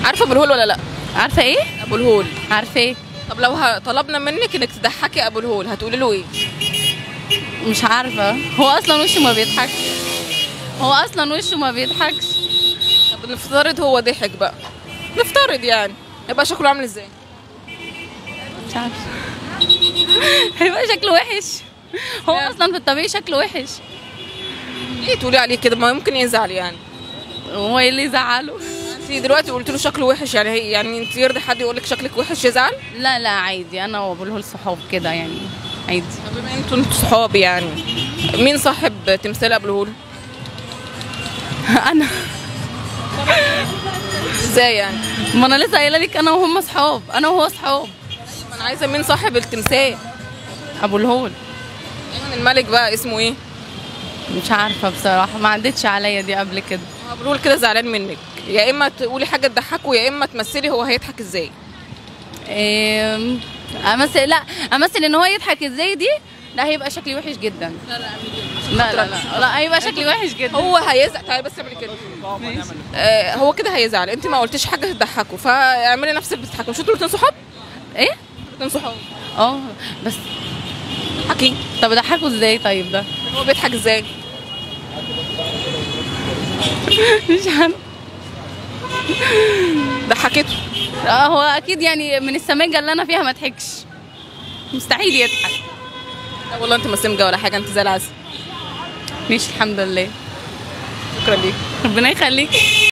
عارفه ابو الهول ولا لا عارفه ايه ابو الهول عارفه ايه طب لو ه- طلبنا منك انك تضحكي ابو الهول هتقولي له ايه مش عارفه هو اصلا وشه ما بيضحكش هو اصلا وشه ما بيضحكش طب نفترض هو ضحك بقى نفترض يعني يبقى شكله عامل ازاي مش عارفه هيبقى شكله وحش هو اصلا في الطبيعي شكله وحش ليه تقولي عليه كده ما يمكن يزعل يعني هو ايه اللي يزعله انت دلوقتي قلت له شكله وحش يعني هي يعني انت يرضي حد يقول لك شكلك وحش يزعل لا لا عادي انا وابو الهول صحاب كده يعني عادي طب بما انتوا انتوا صحاب يعني مين صاحب تمثال ابو الهول انا ازاي يعني ما انا لسه قايله لك انا وهم صحاب انا وهو صحاب ما انا عايزه مين صاحب التمثال ابو الهول ايمن الملك بقى اسمه ايه مش عارفه بصراحه ما عدتش عليا دي قبل كده ابو الهول كده زعلان منك يا اما تقولي حاجه تضحكه يا اما تمثلي هو هيضحك ازاي إيه امثل لا امثل ان هو يضحك ازاي دي لا هيبقى شكلي وحش جدا لا لا لا لا لا, لا هيبقى شكلي وحش جدا هو هيزعل تعالي بس اعملي كده آه هو كده هيزعل انت ما قلتيش حاجه تضحكه فاعملي نفسك بتضحكي مش انتوا الاتنين صحاب ايه الاتنين صحاب اه بس حكي طب اضحكه ازاي طيب ده هو بيضحك ازاي مش عارفه ضحكته اه هو اكيد يعني من السماجه اللي انا فيها ما ضحكش مستحيل يضحك لا والله انت ما سمجه ولا حاجه انت زي العسل مش الحمد لله شكرا ليك ربنا يخليك